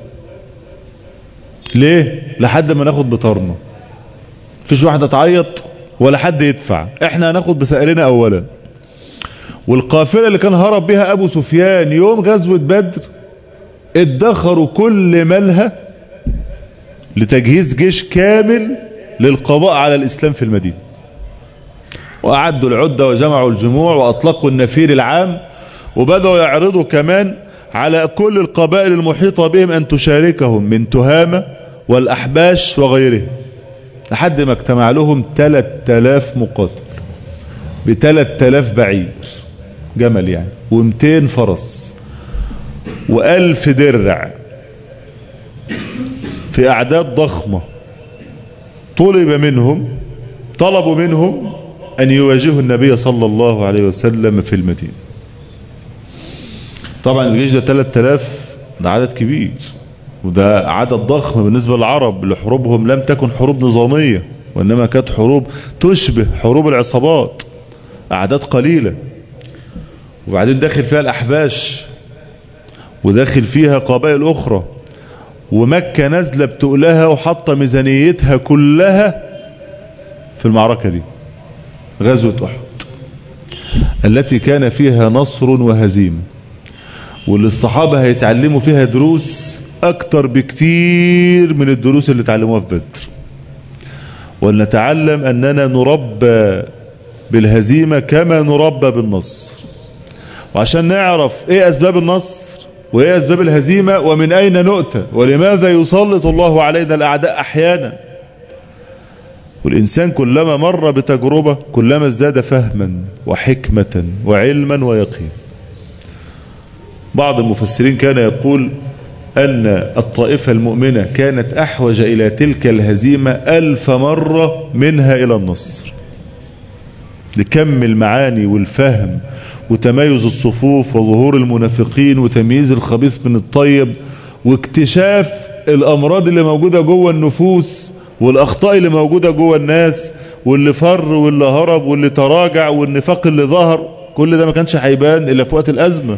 ليه؟ لحد ما ناخد بطارنا فيش واحدة تعيط ولا حد يدفع احنا هناخد بثأرنا اولا والقافلة اللي كان هرب بها ابو سفيان يوم غزوة بدر ادخروا كل مالها لتجهيز جيش كامل للقضاء على الاسلام في المدينة واعدوا العدة وجمعوا الجموع واطلقوا النفير العام وبدأوا يعرضوا كمان على كل القبائل المحيطة بهم أن تشاركهم من تهامة والأحباش وغيره لحد ما اجتمع لهم 3000 مقاتل ب 3000 بعير جمل يعني و200 فرس و1000 درع في أعداد ضخمة طلب منهم طلبوا منهم أن يواجهوا النبي صلى الله عليه وسلم في المدينة طبعا الجيش ده 3000 ده عدد كبير وده عدد ضخم بالنسبة للعرب اللي حروبهم لم تكن حروب نظامية وإنما كانت حروب تشبه حروب العصابات أعداد قليلة وبعدين داخل فيها الأحباش وداخل فيها قبائل أخرى ومكة نازلة بتقلها وحاطة ميزانيتها كلها في المعركة دي غزوة أحد التي كان فيها نصر وهزيمة واللي الصحابة هيتعلموا فيها دروس أكتر بكتير من الدروس اللي تعلموها في بدر ولنتعلم أننا نربى بالهزيمة كما نربى بالنصر وعشان نعرف ايه أسباب النصر وايه أسباب الهزيمة ومن أين نؤتى ولماذا يسلط الله علينا الأعداء أحيانا والإنسان كلما مر بتجربة كلما ازداد فهما وحكمة وعلما ويقين بعض المفسرين كان يقول أن الطائفة المؤمنة كانت أحوج إلى تلك الهزيمة ألف مرة منها إلى النصر لكم المعاني والفهم وتميز الصفوف وظهور المنافقين وتمييز الخبيث من الطيب واكتشاف الأمراض اللي موجودة جوه النفوس والأخطاء اللي موجودة جوه الناس واللي فر واللي هرب واللي تراجع والنفاق اللي ظهر كل ده ما كانش هيبان إلا في وقت الأزمة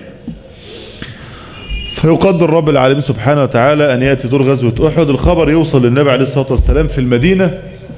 فيقدر رب العالمين سبحانه وتعالى أن يأتي دور غزوة أحد الخبر يوصل للنبي عليه الصلاة والسلام في المدينة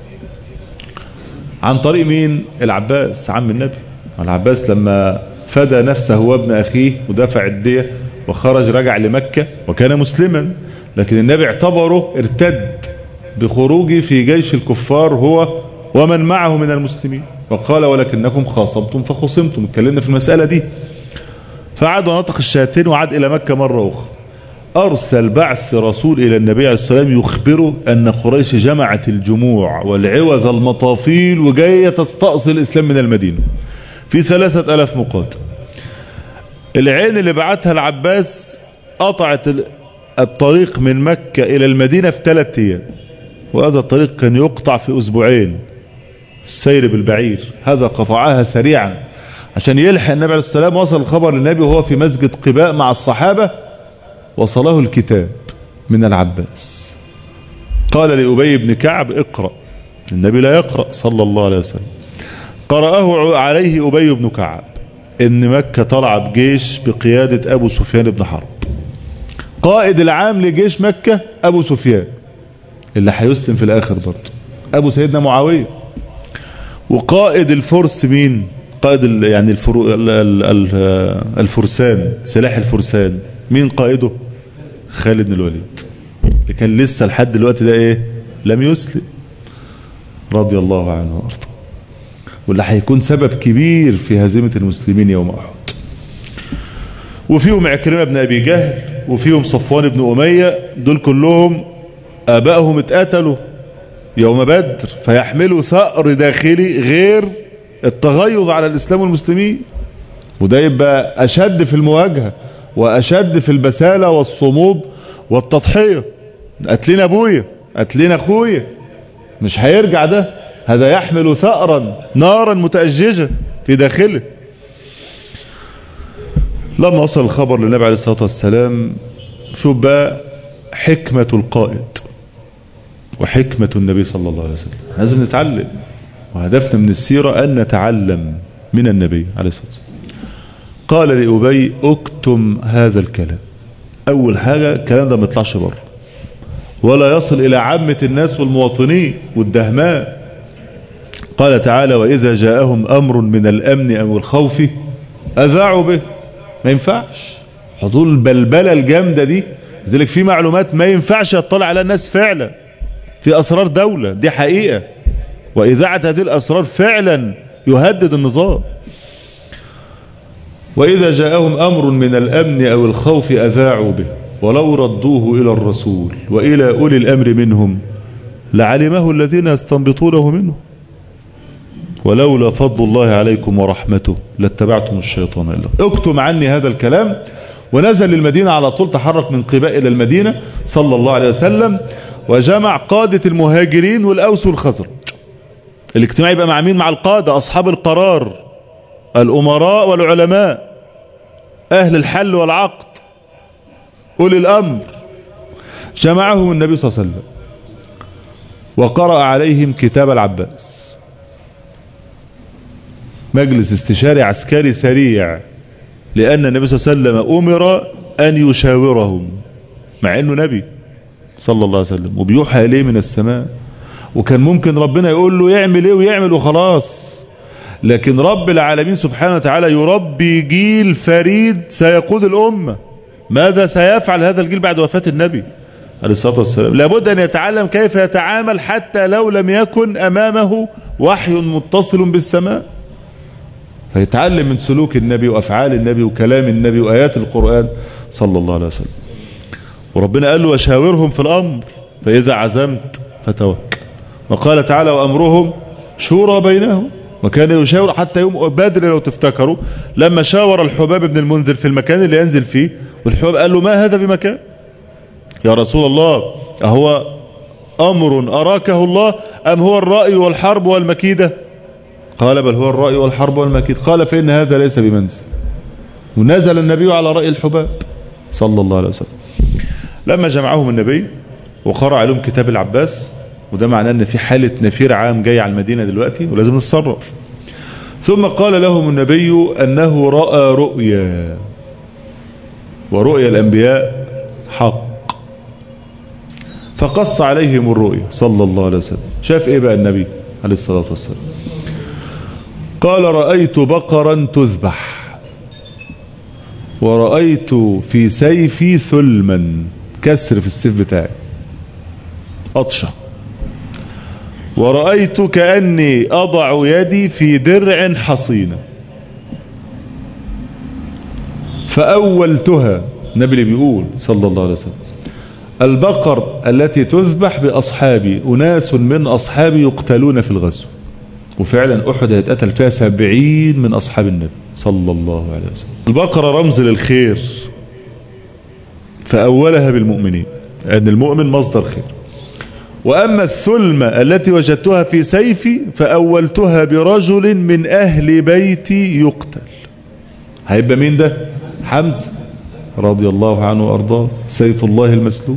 عن طريق مين العباس عم النبي العباس لما فدى نفسه وابن أخيه ودفع الدية وخرج رجع لمكة وكان مسلما لكن النبي اعتبره ارتد بخروجه في جيش الكفار هو ومن معه من المسلمين وقال ولكنكم خاصمتم فخصمتم اتكلمنا في المسألة دي فعاد ونطق الشاتين وعاد إلى مكة مرة أخرى أرسل بعث رسول إلى النبي عليه السلام يخبره أن قريش جمعت الجموع والعوذ المطافيل وجاية تستأصل الإسلام من المدينة في ثلاثة ألاف مقاتل العين اللي بعتها العباس قطعت الطريق من مكة إلى المدينة في ثلاثة أيام وهذا الطريق كان يقطع في أسبوعين السير بالبعير هذا قطعها سريعا عشان يلحق النبي عليه السلام وصل الخبر للنبي وهو في مسجد قباء مع الصحابة وصله الكتاب من العباس قال لأبي بن كعب اقرأ النبي لا يقرأ صلى الله عليه وسلم قرأه عليه أبي بن كعب إن مكة طلع بجيش بقيادة أبو سفيان بن حرب قائد العام لجيش مكة أبو سفيان اللي هيسلم في الآخر برضه أبو سيدنا معاوية وقائد الفرس مين قائد يعني الفرو الفرسان سلاح الفرسان مين قائده خالد بن الوليد اللي كان لسه لحد دلوقتي ده ايه لم يسلم رضي الله عنه وارضاه واللي هيكون سبب كبير في هزيمة المسلمين يوم أحد وفيهم عكرمة بن أبي جهل وفيهم صفوان بن أمية دول كلهم آبائهم اتقتلوا يوم بدر فيحملوا ثأر داخلي غير التغيظ على الإسلام والمسلمين وده يبقى أشد في المواجهة وأشد في البسالة والصمود والتضحية قتلين أبويا قتلين أخويا مش هيرجع ده هذا يحمل ثأرا نارا متأججة في داخله لما وصل الخبر للنبي عليه الصلاة والسلام شوف بقى حكمة القائد وحكمة النبي صلى الله عليه وسلم لازم نتعلم وهدفنا من السيرة أن نتعلم من النبي عليه الصلاة والسلام قال لأبي اكتم هذا الكلام أول حاجة الكلام ده ما يطلعش بره ولا يصل إلى عامة الناس والمواطنين والدهماء قال تعالى وإذا جاءهم أمر من الأمن أو الخوف أذاعوا به ما ينفعش حضور البلبلة الجامدة دي لذلك في معلومات ما ينفعش يطلع على الناس فعلا في أسرار دولة دي حقيقة وإذاعة هذه الأسرار فعلا يهدد النظام وإذا جاءهم أمر من الأمن أو الخوف أذاعوا به ولو ردوه إلى الرسول وإلى أولي الأمر منهم لعلمه الذين يستنبطونه منه ولولا فضل الله عليكم ورحمته لاتبعتم الشيطان إلا اكتم عني هذا الكلام ونزل المدينة على طول تحرك من قباء إلى المدينة صلى الله عليه وسلم وجمع قادة المهاجرين والأوس والخزرج الاجتماع يبقى مع مين مع القادة أصحاب القرار الأمراء والعلماء أهل الحل والعقد أولي الأمر جمعهم النبي صلى الله عليه وسلم وقرأ عليهم كتاب العباس مجلس استشاري عسكري سريع لأن النبي صلى الله عليه وسلم أمر أن يشاورهم مع أنه نبي صلى الله عليه وسلم وبيوحى إليه من السماء وكان ممكن ربنا يقول له يعمل ايه ويعمل وخلاص لكن رب العالمين سبحانه وتعالى يربي جيل فريد سيقود الأمة ماذا سيفعل هذا الجيل بعد وفاة النبي عليه الصلاة والسلام لابد أن يتعلم كيف يتعامل حتى لو لم يكن أمامه وحي متصل بالسماء فيتعلم من سلوك النبي وأفعال النبي وكلام النبي وآيات القرآن صلى الله عليه وسلم وربنا قال له وشاورهم في الأمر فإذا عزمت فتوكل وقال تعالى وأمرهم شورى بينهم وكان يشاور حتى يوم بدر لو تفتكروا لما شاور الحباب بن المنذر في المكان اللي ينزل فيه والحباب قال له ما هذا بمكان يا رسول الله أهو أمر أراكه الله أم هو الرأي والحرب والمكيدة قال بل هو الرأي والحرب والمكيد قال فإن هذا ليس بمنزل ونزل النبي على رأي الحباب صلى الله عليه وسلم لما جمعهم النبي وقرأ عليهم كتاب العباس وده معناه ان في حالة نفير عام جاي على المدينة دلوقتي ولازم نتصرف ثم قال لهم النبي أنه رأى رؤيا ورؤيا الأنبياء حق فقص عليهم الرؤيا صلى الله عليه وسلم شاف ايه بقى النبي عليه الصلاة والسلام قال رأيت بقرا تذبح ورأيت في سيفي ثلما كسر في السيف بتاعي أطشة ورأيت كأني أضع يدي في درع حصينة فأولتها النبي اللي بيقول صلى الله عليه وسلم البقر التي تذبح بأصحابي أناس من أصحابي يقتلون في الغزو وفعلا أحد هيتقتل فيها سبعين من أصحاب النبي صلى الله عليه وسلم البقرة رمز للخير فأولها بالمؤمنين أن المؤمن مصدر خير وأما الثلمة التي وجدتها في سيفي فأولتها برجل من أهل بيتي يقتل هيبقى مين ده حمزة رضي الله عنه وأرضاه سيف الله المسلول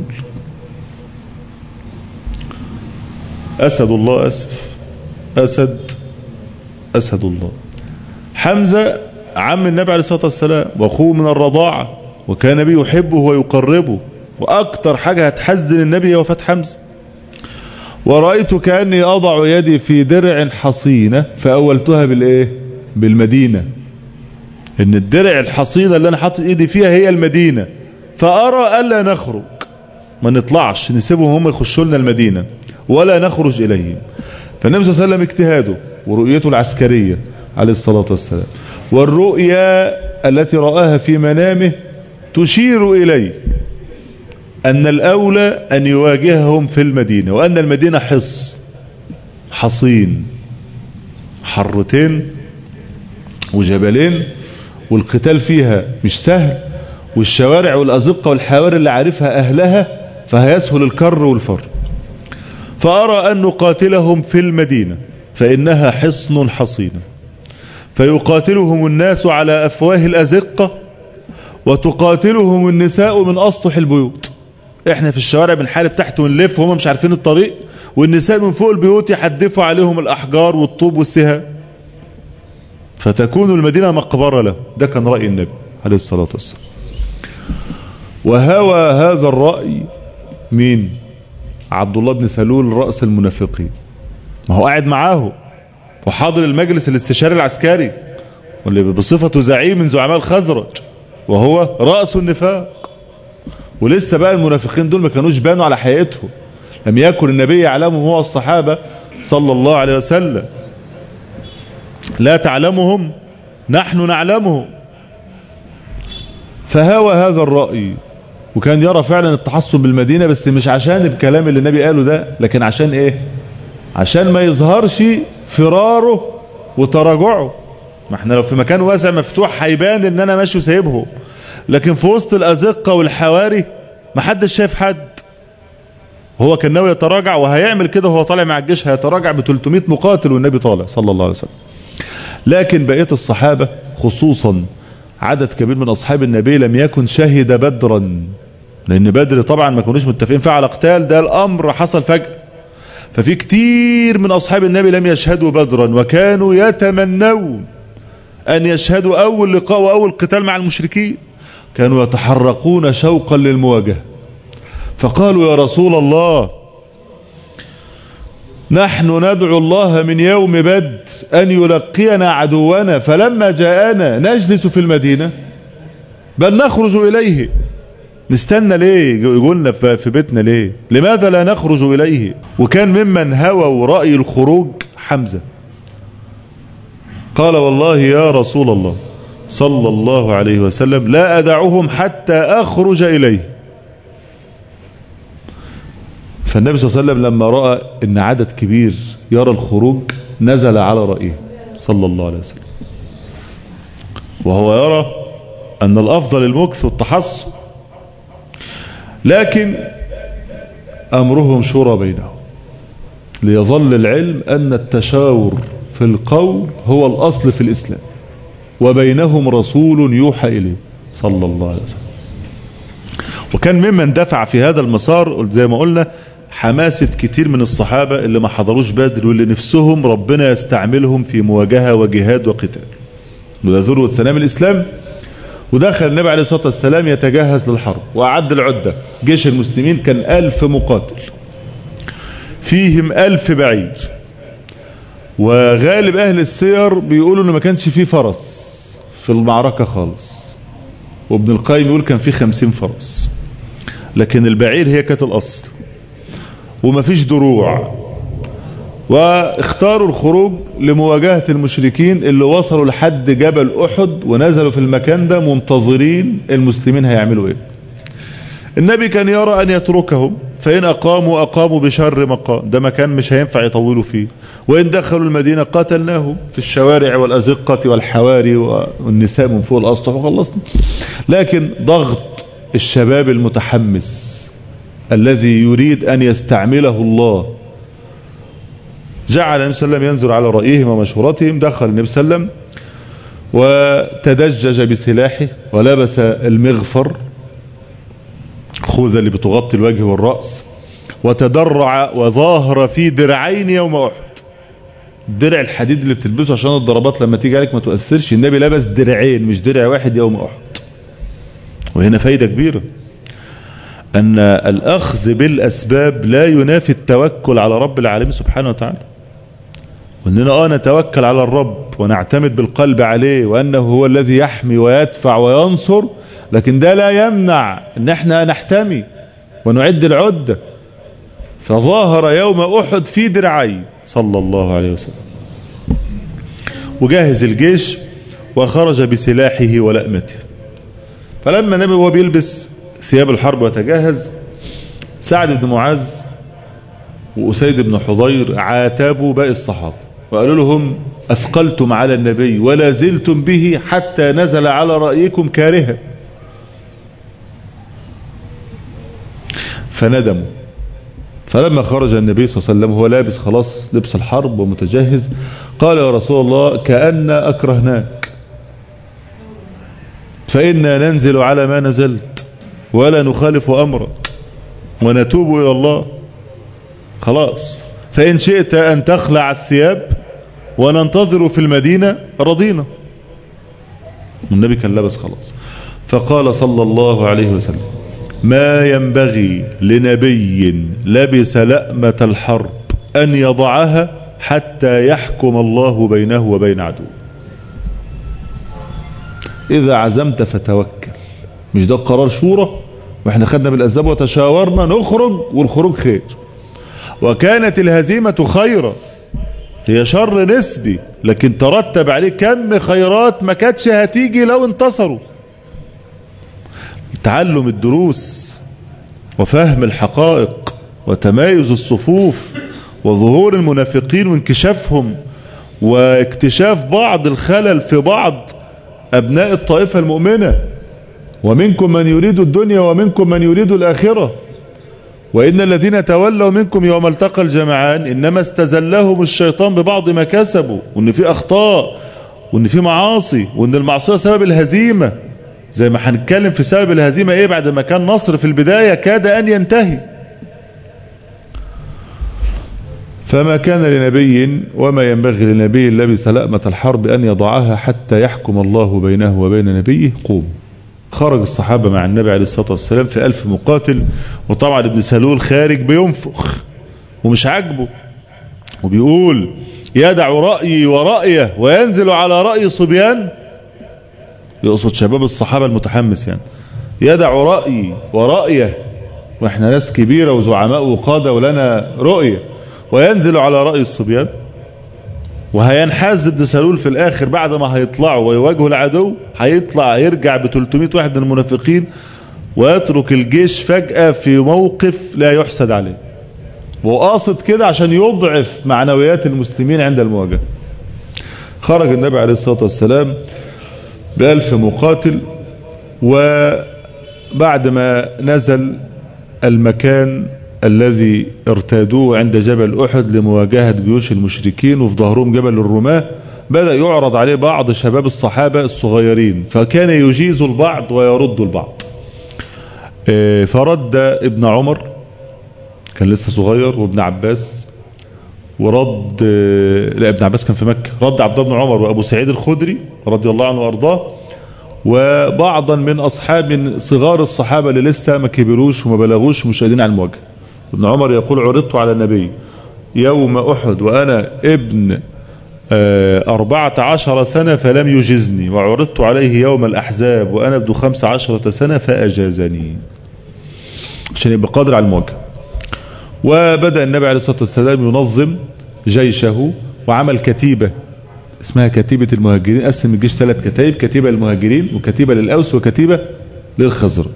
أسد الله أسف أسد أسد الله حمزة عم النبي عليه الصلاة والسلام وأخوه من الرضاعة وكان النبي يحبه ويقربه وأكتر حاجة هتحزن النبي هي وفاة حمزة ورأيت كأني أضع يدي في درع حصينة فأولتها بالإيه بالمدينة إن الدرع الحصينة اللي أنا حاطط إيدي فيها هي المدينة فأرى ألا نخرج ما نطلعش نسيبهم هم يخشوا لنا المدينة ولا نخرج إليهم فالنبي صلى الله عليه وسلم اجتهاده ورؤيته العسكرية عليه الصلاة والسلام والرؤيا التي رآها في منامه تشير إليه أن الأولى أن يواجههم في المدينة وأن المدينة حص حصين حرتين وجبلين والقتال فيها مش سهل والشوارع والأزقة والحواري اللي عارفها أهلها فهيسهل الكر والفر فأرى أن نقاتلهم في المدينة فإنها حصن حصينة فيقاتلهم الناس على أفواه الأزقة وتقاتلهم النساء من أسطح البيوت احنا في الشوارع بنحارب تحت ونلف وهم مش عارفين الطريق والنساء من فوق البيوت يحدفوا عليهم الأحجار والطوب والسهام فتكون المدينة مقبرة له ده كان رأي النبي عليه الصلاة والسلام وهوى هذا الرأي مين عبد الله بن سلول رأس المنافقين ما هو قاعد معاه وحاضر المجلس الاستشاري العسكري واللي بصفته زعيم من زعماء الخزرج وهو رأس النفاق ولسه بقى المنافقين دول ما كانوش بانوا على حقيقتهم لم يكن النبي يعلمهم هو الصحابة صلى الله عليه وسلم لا تعلمهم نحن نعلمهم فهوى هذا الرأي وكان يرى فعلا التحصن بالمدينة بس مش عشان الكلام اللي النبي قاله ده لكن عشان ايه عشان ما يظهرش فراره وتراجعه ما احنا لو في مكان واسع مفتوح هيبان ان انا ماشي وسايبهم لكن في وسط الازقه والحواري ما حدش شايف حد هو كان ناوي يتراجع وهيعمل كده وهو طالع مع الجيش هيتراجع ب 300 مقاتل والنبي طالع صلى الله عليه وسلم لكن بقيه الصحابه خصوصا عدد كبير من اصحاب النبي لم يكن شهد بدرا لان بدر طبعا ما كانوش متفقين فيه على قتال ده الامر حصل فجاه ففي كتير من اصحاب النبي لم يشهدوا بدرا وكانوا يتمنون ان يشهدوا اول لقاء واول قتال مع المشركين كانوا يتحرقون شوقا للمواجهه فقالوا يا رسول الله نحن ندعو الله من يوم بدر أن يلقينا عدونا فلما جاءنا نجلس في المدينة بل نخرج إليه نستنى ليه يقولنا في بيتنا ليه لماذا لا نخرج إليه وكان ممن هوى رأي الخروج حمزة قال والله يا رسول الله صلى الله عليه وسلم لا أدعهم حتى أخرج إليه فالنبي صلى الله عليه وسلم لما رأى ان عدد كبير يرى الخروج نزل على رأيه صلى الله عليه وسلم وهو يرى ان الافضل المكس والتحصن لكن امرهم شورى بينهم ليظل العلم ان التشاور في القول هو الاصل في الاسلام وبينهم رسول يوحى اليه صلى الله عليه وسلم وكان ممن دفع في هذا المسار زي ما قلنا حماسة كتير من الصحابة اللي ما حضروش بدر واللي نفسهم ربنا يستعملهم في مواجهة وجهاد وقتال وده ذروة سلام الإسلام ودخل النبي عليه الصلاة والسلام يتجهز للحرب وأعد العدة جيش المسلمين كان ألف مقاتل فيهم ألف بعيد وغالب أهل السير بيقولوا إنه ما كانش فيه فرس في المعركة خالص وابن القيم يقول كان فيه خمسين فرس لكن البعير هي كانت الأصل ومفيش دروع واختاروا الخروج لمواجهة المشركين اللي وصلوا لحد جبل أحد ونزلوا في المكان ده منتظرين المسلمين هيعملوا ايه النبي كان يرى أن يتركهم فإن أقاموا أقاموا بشر مقام ده مكان مش هينفع يطولوا فيه وإن دخلوا المدينة قاتلناهم في الشوارع والأزقة والحواري والنساء من فوق الأسطح وخلصنا لكن ضغط الشباب المتحمس الذي يريد أن يستعمله الله جعل النبي صلى الله عليه وسلم ينظر على رأيهم ومشورتهم دخل النبي صلى الله عليه وسلم وتدجج بسلاحه ولبس المغفر خوذة اللي بتغطي الوجه والرأس وتدرع وظاهر في درعين يوم أحد الدرع الحديد اللي بتلبسه عشان الضربات لما تيجي عليك ما تؤثرش النبي لبس درعين مش درع واحد يوم أحد وهنا فايدة كبيرة أن الأخذ بالأسباب لا ينافي التوكل على رب العالمين سبحانه وتعالى وأننا آه نتوكل على الرب ونعتمد بالقلب عليه وأنه هو الذي يحمي ويدفع وينصر لكن ده لا يمنع أن احنا نحتمي ونعد العدة فظاهر يوم أحد في درعي صلى الله عليه وسلم وجاهز الجيش وخرج بسلاحه ولأمته فلما النبي هو بيلبس ثياب الحرب وتجهز سعد بن معاذ وأسيد بن حضير عاتبوا باقي الصحابة وقالوا لهم أثقلتم على النبي ولا زلتم به حتى نزل على رأيكم كارها فندموا فلما خرج النبي صلى الله عليه وسلم هو لابس خلاص لبس الحرب ومتجهز قال يا رسول الله كأن أكرهناك فإنا ننزل على ما نزلت ولا نخالف أمرك ونتوب إلى الله خلاص فإن شئت أن تخلع الثياب وننتظر في المدينة رضينا النبي كان لابس خلاص فقال صلى الله عليه وسلم ما ينبغي لنبي لبس لأمة الحرب أن يضعها حتى يحكم الله بينه وبين عدوه إذا عزمت فتوكل مش ده قرار شورى واحنا خدنا بالأسباب وتشاورنا نخرج والخروج خير وكانت الهزيمة خيرا هي شر نسبي لكن ترتب عليه كم خيرات ما كانتش هتيجي لو انتصروا تعلم الدروس وفهم الحقائق وتمايز الصفوف وظهور المنافقين وانكشافهم واكتشاف بعض الخلل في بعض أبناء الطائفة المؤمنة ومنكم من يريد الدنيا ومنكم من يريد الآخرة وإن الذين تولوا منكم يوم التقى الجمعان إنما استزلهم الشيطان ببعض ما كسبوا وإن في أخطاء وإن في معاصي وإن المعصية سبب الهزيمة زي ما هنتكلم في سبب الهزيمة إيه بعد ما كان نصر في البداية كاد أن ينتهي فما كان لنبي وما ينبغي لنبي لبس لأمة الحرب أن يضعها حتى يحكم الله بينه وبين نبيه قوم خرج الصحابة مع النبي عليه الصلاة والسلام في ألف مقاتل وطبعا ابن سلول خارج بينفخ ومش عاجبه وبيقول يدع رأيي ورأيه وينزل على رأي صبيان يقصد شباب الصحابة المتحمس يعني يدع رأيي ورأيه واحنا ناس كبيرة وزعماء وقادة ولنا رؤية وينزل على رأي الصبيان وهينحاز ابن سلول في الاخر بعد ما هيطلعوا ويواجهوا العدو هيطلع يرجع ب 300 واحد من المنافقين ويترك الجيش فجأة في موقف لا يحسد عليه وقاصد كده عشان يضعف معنويات المسلمين عند المواجهة خرج النبي عليه الصلاة والسلام بألف مقاتل وبعد ما نزل المكان الذي ارتادوه عند جبل أحد لمواجهة جيوش المشركين وفي ظهرهم جبل الرماة بدأ يعرض عليه بعض شباب الصحابة الصغيرين فكان يجيز البعض ويرد البعض فرد ابن عمر كان لسه صغير وابن عباس ورد لا ابن عباس كان في مكة رد عبد الله بن عمر وابو سعيد الخدري رضي الله عنه وارضاه وبعضا من اصحاب من صغار الصحابه اللي لسه ما كبروش وما بلغوش ومش قادرين على المواجهه ابن عمر يقول عرضت على النبي يوم أحد وأنا ابن أربعة عشر سنة فلم يجزني وعرضت عليه يوم الأحزاب وأنا ابن خمس عشرة سنة فأجازني عشان يبقى قادر على المواجهة وبدأ النبي عليه الصلاة والسلام ينظم جيشه وعمل كتيبة اسمها كتيبة المهاجرين قسم الجيش ثلاث كتائب كتيبة للمهاجرين وكتيبة للأوس وكتيبة للخزرج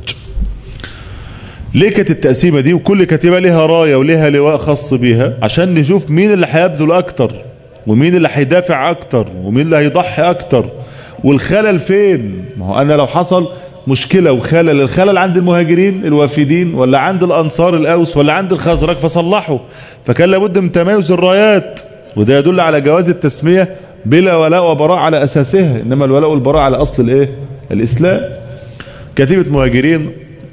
ليه كانت التقسيمة دي وكل كتيبة لها راية ولها لواء خاص بيها عشان نشوف مين اللي هيبذل أكتر ومين اللي هيدافع أكتر ومين اللي هيضحي أكتر والخلل فين ما هو أنا لو حصل مشكلة وخلل الخلل عند المهاجرين الوافدين ولا عند الأنصار الأوس ولا عند الخزرج فصلحوا فكان لابد من تمايز الرايات وده يدل على جواز التسمية بلا ولاء وبراء على أساسها إنما الولاء والبراء على أصل الإيه الإسلام كتيبة مهاجرين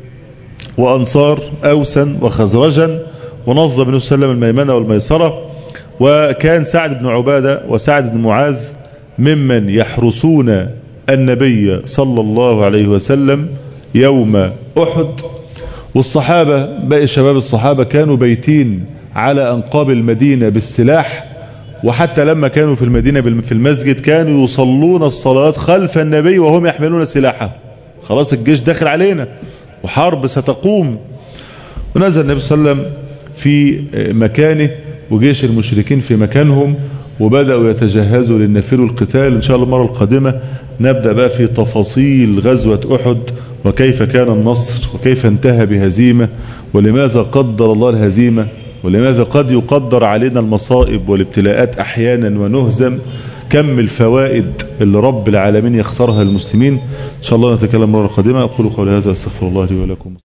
وأنصار أوسا وخزرجا ونظم النبي صلى الله عليه وسلم الميمنة والميسرة وكان سعد بن عبادة وسعد بن معاذ ممن يحرسون النبي صلى الله عليه وسلم يوم أحد والصحابة باقي شباب الصحابة كانوا بيتين على أنقاب المدينة بالسلاح وحتى لما كانوا في المدينة في المسجد كانوا يصلون الصلاة خلف النبي وهم يحملون سلاحه خلاص الجيش داخل علينا وحرب ستقوم ونزل النبي صلى الله عليه وسلم في مكانه وجيش المشركين في مكانهم وبدأوا يتجهزوا للنفير القتال إن شاء الله المرة القادمة نبدأ بقى في تفاصيل غزوة أحد وكيف كان النصر وكيف انتهى بهزيمة ولماذا قدر الله الهزيمة ولماذا قد يقدر علينا المصائب والابتلاءات أحيانا ونهزم كم الفوائد اللي رب العالمين يختارها المسلمين إن شاء الله نتكلم مرة قادمة أقول قولي هذا أستغفر الله لي ولكم